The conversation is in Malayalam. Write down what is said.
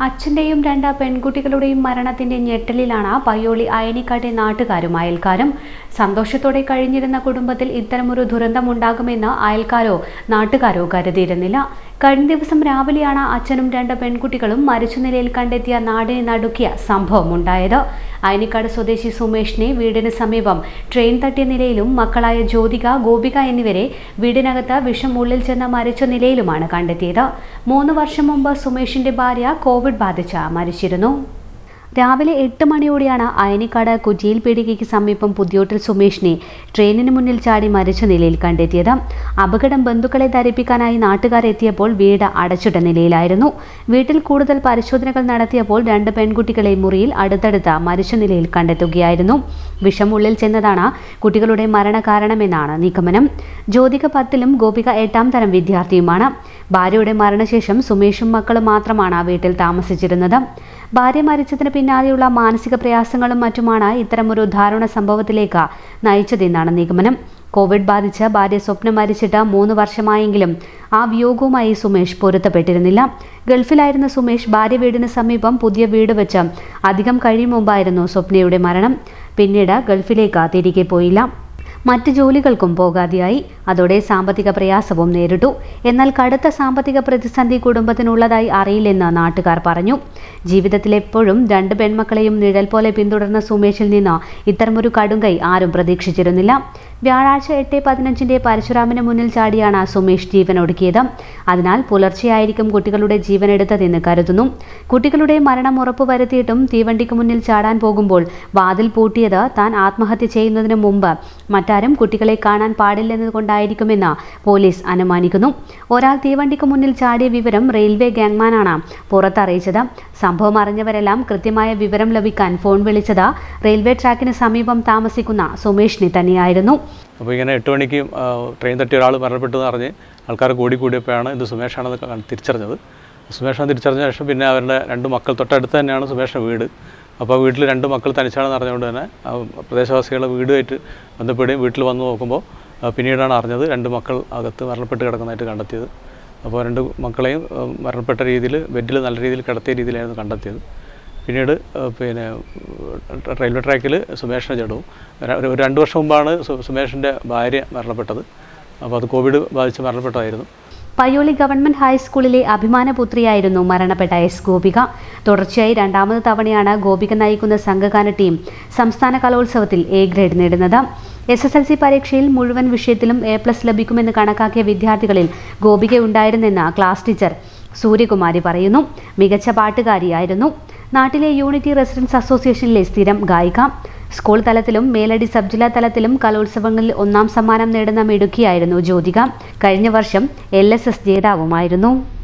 അച്ഛന്റെയും രണ്ട് പെൺകുട്ടികളുടെയും മരണത്തിന്റെ ഞെട്ടലിലാണ് പയ്യോളി അയനിക്കാട്ടെ നാട്ടുകാരും അയൽക്കാരും സന്തോഷത്തോടെ കഴിഞ്ഞിരുന്ന കുടുംബത്തിൽ ഇത്തരമൊരു ദുരന്തമുണ്ടാകുമെന്ന് അയൽക്കാരോ നാട്ടുകാരോ കരുതിയിരുന്നില്ല കഴിഞ്ഞ ദിവസം രാവിലെയാണ് അച്ഛനും രണ്ട് പെൺകുട്ടികളും മരിച്ച നിലയിൽ കണ്ടെത്തിയ നാടിനെ നടുക്കിയ സംഭവമുണ്ടായത് അയനിക്കാട് സ്വദേശി സുമേഷിനെ വീടിന് സമീപം ട്രെയിൻ തട്ടിയ നിലയിലും മക്കളായ ജ്യോതിക ഗോപിക എന്നിവരെ വീടിനകത്ത് വിഷം ഉള്ളിൽ ചെന്ന് മരിച്ച നിലയിലുമാണ് കണ്ടെത്തിയത് മൂന്ന് വർഷം മുമ്പ് സുമേഷിന്റെ ഭാര്യ കോവിഡ് ബാധിച്ച് മരിച്ചിരുന്നു രാവിലെ എട്ട് മണിയോടെയാണ് അയനിക്കാട് കുറ്റിയിൽ പീടികയ്ക്ക് സമീപം പുതിയോട്ടിൽ സുമേഷിനെ ട്രെയിനിന് മുന്നിൽ ചാടി മരിച്ച നിലയിൽ കണ്ടെത്തിയത് അപകടം ബന്ധുക്കളെ ധരിപ്പിക്കാനായി നാട്ടുകാരെത്തിയപ്പോൾ വീട് അടച്ചിട്ട നിലയിലായിരുന്നു വീട്ടിൽ കൂടുതൽ പരിശോധനകൾ നടത്തിയപ്പോൾ രണ്ട് പെൺകുട്ടികളെ മുറിയിൽ അടുത്തടുത്ത് മരിച്ച നിലയിൽ കണ്ടെത്തുകയായിരുന്നു വിഷം ഉള്ളിൽ ചെന്നതാണ് കുട്ടികളുടെ മരണകാരണമെന്നാണ് നിഗമനം ജ്യോതിക പത്തിലും ഗോപിക എട്ടാം തരം വിദ്യാർത്ഥിയുമാണ് ഭാര്യയുടെ മരണശേഷം സുമേഷും മക്കളും മാത്രമാണ് വീട്ടിൽ താമസിച്ചിരുന്നത് ഭാര്യ മരിച്ചതിന് പിന്നാലെയുള്ള മാനസിക പ്രയാസങ്ങളും മറ്റുമാണ് ഇത്തരമൊരു ദാരുണ സംഭവത്തിലേക്ക് നയിച്ചതെന്നാണ് നിഗമനം കോവിഡ് ബാധിച്ച് ഭാര്യ സ്വപ്നം മരിച്ചിട്ട് മൂന്ന് വർഷമായെങ്കിലും ആ വിയോഗവുമായി സുമേഷ് പൊരുത്തപ്പെട്ടിരുന്നില്ല ഗൾഫിലായിരുന്ന സുമേഷ് ഭാര്യ വീടിന് സമീപം പുതിയ വീട് വെച്ച് അധികം കഴിയും മുമ്പായിരുന്നു സ്വപ്നയുടെ മരണം പിന്നീട് ഗൾഫിലേക്ക് തിരികെ പോയില്ല മറ്റ് ജോലികൾക്കും പോകാതെയായി അതോടെ സാമ്പത്തിക പ്രയാസവും നേരിട്ടു എന്നാൽ കടുത്ത സാമ്പത്തിക പ്രതിസന്ധി കുടുംബത്തിനുള്ളതായി അറിയില്ലെന്ന് നാട്ടുകാർ പറഞ്ഞു ജീവിതത്തിൽ എപ്പോഴും രണ്ട് പെൺമക്കളെയും നിഴൽ പോലെ പിന്തുടർന്ന സുമേഷിൽ നിന്ന് ഇത്തരമൊരു കടുങ്കൈ ആരും പ്രതീക്ഷിച്ചിരുന്നില്ല വ്യാഴാഴ്ച എട്ട് പതിനഞ്ചിന്റെ പരശുരാമിന് മുന്നിൽ ചാടിയാണ് സുമേഷ് ജീവൻ ഒടുക്കിയത് അതിനാൽ പുലർച്ചെയായിരിക്കും കുട്ടികളുടെ ജീവൻ എടുത്തതെന്ന് കരുതുന്നു കുട്ടികളുടെ മരണം ഉറപ്പുവരുത്തിയിട്ടും തീവണ്ടിക്ക് മുന്നിൽ ചാടാൻ പോകുമ്പോൾ വാതിൽ പൂട്ടിയത് താൻ ആത്മഹത്യ ചെയ്യുന്നതിന് മുമ്പ് മറ്റാരും കുട്ടികളെ കാണാൻ പാടില്ലെന്നതുകൊണ്ടായിരിക്കുമെന്ന് പോലീസ് അനുമാനിക്കുന്നു ഒരാൾ തീവണ്ടിക്ക് മുന്നിൽ ചാടിയ വിവരം റെയിൽവേ ഗാങ്മാനാണ് പുറത്തറിയിച്ചത് സംഭവം അറിഞ്ഞവരെല്ലാം കൃത്യമായ വിവരം ലഭിക്കാൻ ഫോൺ വിളിച്ചത് റെയിൽവേ ട്രാക്കിന് സമീപം താമസിക്കുന്ന സുമേഷിനെ തന്നെയായിരുന്നു അപ്പോൾ ഇങ്ങനെ എട്ട് മണിക്ക് ആ, ട്രെയിൻ തട്ടി ഒരാൾ മരണപ്പെട്ടു എന്ന് പറഞ്ഞ് ആൾക്കാർ കൂടി കൂടിയപ്പോഴാണ് ഇത് സുമേഷാണെന്ന് ക- തിരിച്ചറിഞ്ഞത് സുമേഷാണെന്ന് തിരിച്ചറിഞ്ഞ ശേഷം പിന്നെ അവരുടെ രണ്ട് മക്കൾ തൊട്ടടുത്ത് തന്നെയാണ് സുമേഷിൻ്റെ വീട് അപ്പോൾ വീട്ടിൽ രണ്ട് മക്കൾ തനിച്ചാണെന്ന് അറിഞ്ഞുകൊണ്ട് തന്നെ ആ, പ്രദേശവാസികൾ വീടുമായിട്ട് ബന്ധപ്പെടുകയും വീട്ടിൽ വന്ന് നോക്കുമ്പോൾ ആ, പിന്നീടാണ് അറിഞ്ഞത് രണ്ട് മക്കൾ അകത്ത് മരണപ്പെട്ട് കിടക്കുന്നതായിട്ട് കണ്ടെത്തിയത് അപ്പോൾ രണ്ട് മക്കളെയും ആ, മരണപ്പെട്ട രീതിയിൽ ബെഡിൽ നല്ല രീതിയിൽ കിടത്തിയ രീതിയിലായിരുന്നു കണ്ടെത്തിയത് പിന്നീട് ആ, പിന്നെ ഉം, റെയിൽവേ ട്രാക്കിൽ സുമേഷിനെ ജഡവും ര- ഒരു രണ്ട് വർഷം മുമ്പാണ് സു- സുമേഷിൻ്റെ ഭാര്യ മരണപ്പെട്ടത് അപ്പോൾ അത് കോവിഡ് ബാധിച്ച് മരണപ്പെട്ടതായിരുന്നു പയ്യോളി ഗവൺമെന്റ് ഹൈസ്കൂളിലെ അഭിമാനപുത്രിയായിരുന്നു മരണപ്പെട്ട എസ് ഗോപിക തുടർച്ചയായി രണ്ടാമത് തവണയാണ് ഗോപിക നയിക്കുന്ന സംഘഗാന ടീം സംസ്ഥാന കലോത്സവത്തിൽ എ ഗ്രേഡ് നേടുന്നത് എസ് എസ് എൽ സി പരീക്ഷയിൽ മുഴുവൻ വിഷയത്തിലും എ പ്ലസ് ലഭിക്കുമെന്ന് കണക്കാക്കിയ വിദ്യാർത്ഥികളിൽ ഗോപിക ഉണ്ടായിരുന്നെന്ന് ക്ലാസ് ടീച്ചർ സൂര്യകുമാരി പറയുന്നു മികച്ച പാട്ടുകാരിയായിരുന്നു നാട്ടിലെ യൂണിറ്റി റെസിഡൻസ് അസോസിയേഷനിലെ സ്ഥിരം ഗായിക സ്കൂൾ തലത്തിലും മേലടി സബ് ജില്ലാ തലത്തിലും കലോത്സവങ്ങളിൽ ഒന്നാം സമ്മാനം നേടുന്ന മിടുക്കിയായിരുന്നു ജ്യോതിക കഴിഞ്ഞ വർഷം എൽ എസ് എസ് ജേതാവുമായിരുന്നു